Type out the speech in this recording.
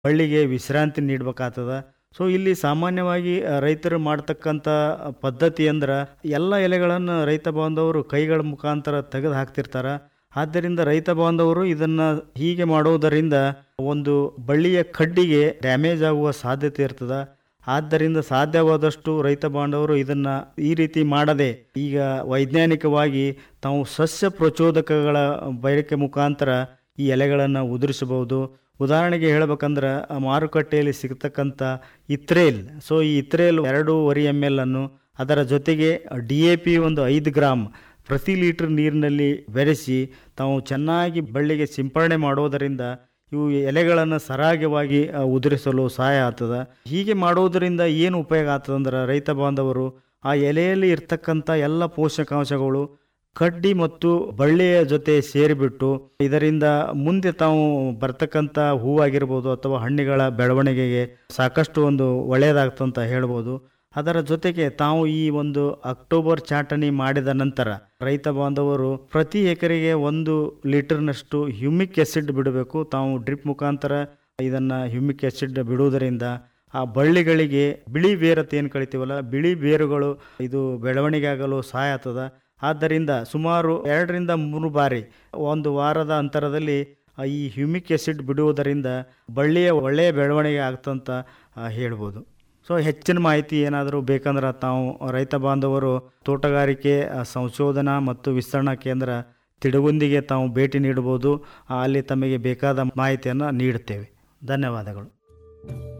ಬಳ್ಳಿಗೆ ವಿಶ್ರಾಂತಿ ನೀಡಬೇಕಾಗ್ತದ ಸೊ ಇಲ್ಲಿ ಸಾಮಾನ್ಯವಾಗಿ ಆ, ರೈತರು ಮಾಡ್ತಕ್ಕಂಥ ಪದ್ಧತಿ ಅಂದ್ರೆ ಎಲ್ಲ ಎಲೆಗಳನ್ನು ರೈತ ಬಾಂಧವರು ಕೈಗಳ ಮುಖಾಂತರ ತೆಗೆದು ಹಾಕ್ತಿರ್ತಾರೆ ಆದ್ದರಿಂದ ರೈತ ಬಾಂಧವರು ಇದನ್ನು ಹೀಗೆ ಮಾಡುವುದರಿಂದ ಒಂದು ಬಳ್ಳಿಯ ಕಡ್ಡಿಗೆ ಡ್ಯಾಮೇಜ್ ಆಗುವ ಸಾಧ್ಯತೆ ಇರ್ತದೆ ಆದ್ದರಿಂದ ಸಾಧ್ಯವಾದಷ್ಟು ರೈತ ಬಾಂಧವರು ಇದನ್ನ ಈ ರೀತಿ ಮಾಡದೆ ಈಗ ವೈಜ್ಞಾನಿಕವಾಗಿ ತಾವು ಸಸ್ಯ ಪ್ರಚೋದಕಗಳ ಬಳಕೆ ಮುಖಾಂತರ ಈ ಎಲೆಗಳನ್ನು ಉದುರಿಸಬಹುದು ಉದಾಹರಣೆಗೆ ಹೇಳ್ಬೇಕಂದ್ರೆ ಆ ಮಾರುಕಟ್ಟೆಯಲ್ಲಿ ಸಿಗ್ತಕ್ಕಂಥ ಇತ್ರೇಲ್ ಸೊ ಈ ಇತ್ರೇಲ್ ಎರಡೂವರೆ ಎಮ್ ಎಲ್ ಅನ್ನು ಅದರ ಜೊತೆಗೆ ಡಿ ಎ ಪಿ ಒಂದು ಐದು ಗ್ರಾಮ್ ಪ್ರತಿ ಲೀಟರ್ ನೀರಿನಲ್ಲಿ ಬೆರೆಸಿ ತಾವು ಚೆನ್ನಾಗಿ ಬಳ್ಳಿಗೆ ಸಿಂಪರಣೆ ಮಾಡೋದರಿಂದ ಇವು ಎಲೆಗಳನ್ನು ಸರಾಗವಾಗಿ ಆ, ಉದುರಿಸಲು ಸಹಾಯ ಆಗ್ತದೆ ಹೀಗೆ ಮಾಡೋದರಿಂದ ಏನು ಉಪಯೋಗ ಆಗ್ತದಂದ್ರೆ ರೈತ ಬಾಂಧವರು ಆ ಎಲೆಯಲ್ಲಿ ಇರ್ತಕ್ಕಂಥ ಎಲ್ಲ ಪೋಷಕಾಂಶಗಳು ಕಡ್ಡಿ ಮತ್ತು ಬಳ್ಳಿಯ ಜೊತೆ ಸೇರಿಬಿಟ್ಟು ಇದರಿಂದ ಮುಂದೆ ತಾವು ಬರ್ತಕ್ಕಂಥ ಹೂವಾಗಿರ್ಬೋದು ಅಥವಾ ಹಣ್ಣಿಗಳ ಬೆಳವಣಿಗೆಗೆ ಸಾಕಷ್ಟು ಒಂದು ಒಳ್ಳೆಯದಾಗ್ತಂತ ಹೇಳ್ಬೋದು ಅದರ ಜೊತೆಗೆ ತಾವು ಈ ಒಂದು ಅಕ್ಟೋಬರ್ ಚಾಟಣಿ ಮಾಡಿದ ನಂತರ ರೈತ ಬಾಂಧವರು ಪ್ರತಿ ಎಕರೆಗೆ ಒಂದು ಲೀಟರ್ನಷ್ಟು ಹ್ಯೂಮಿಕ್ ಆಸಿಡ್ ಬಿಡಬೇಕು ತಾವು ಡ್ರಿಪ್ ಮುಖಾಂತರ ಇದನ್ನು ಹ್ಯೂಮಿಕ್ ಆಸಿಡ್ ಬಿಡುವುದರಿಂದ ಆ ಬಳ್ಳಿಗಳಿಗೆ ಬಿಳಿ ಬೇರತ್ ಏನು ಕಳಿತೀವಲ್ಲ ಬಿಳಿ ಬೇರುಗಳು ಇದು ಬೆಳವಣಿಗೆ ಆಗಲು ಸಹಾಯ ಆಗ್ತದ ಆದ್ದರಿಂದ ಸುಮಾರು ಎರಡರಿಂದ ಮೂರು ಬಾರಿ ಒಂದು ವಾರದ ಅಂತರದಲ್ಲಿ ಆ ಈ ಹ್ಯೂಮಿಕ್ ಆಸಿಡ್ ಬಿಡುವುದರಿಂದ ಬಳ್ಳಿಯ ಒಳ್ಳೆಯ ಬೆಳವಣಿಗೆ ಆಗ್ತಂತ ಆ, ಹೇಳ್ಬೋದು ಸೊ ಹೆಚ್ಚಿನ ಮಾಹಿತಿ ಏನಾದರೂ ಬೇಕಂದ್ರೆ ತಾವು ರೈತ ಬಾಂಧವರು ತೋಟಗಾರಿಕೆ ಆ, ಸಂಶೋಧನಾ ಮತ್ತು ವಿಸ್ತರಣಾ ಕೇಂದ್ರ ತಿಡುಗುಂದಿಗೆ ತಾವು ಭೇಟಿ ನೀಡಬಹುದು ಆ, ಅಲ್ಲಿ ತಮಗೆ ಬೇಕಾದ ಮಾಹಿತಿಯನ್ನು ನೀಡುತ್ತೇವೆ ಧನ್ಯವಾದಗಳು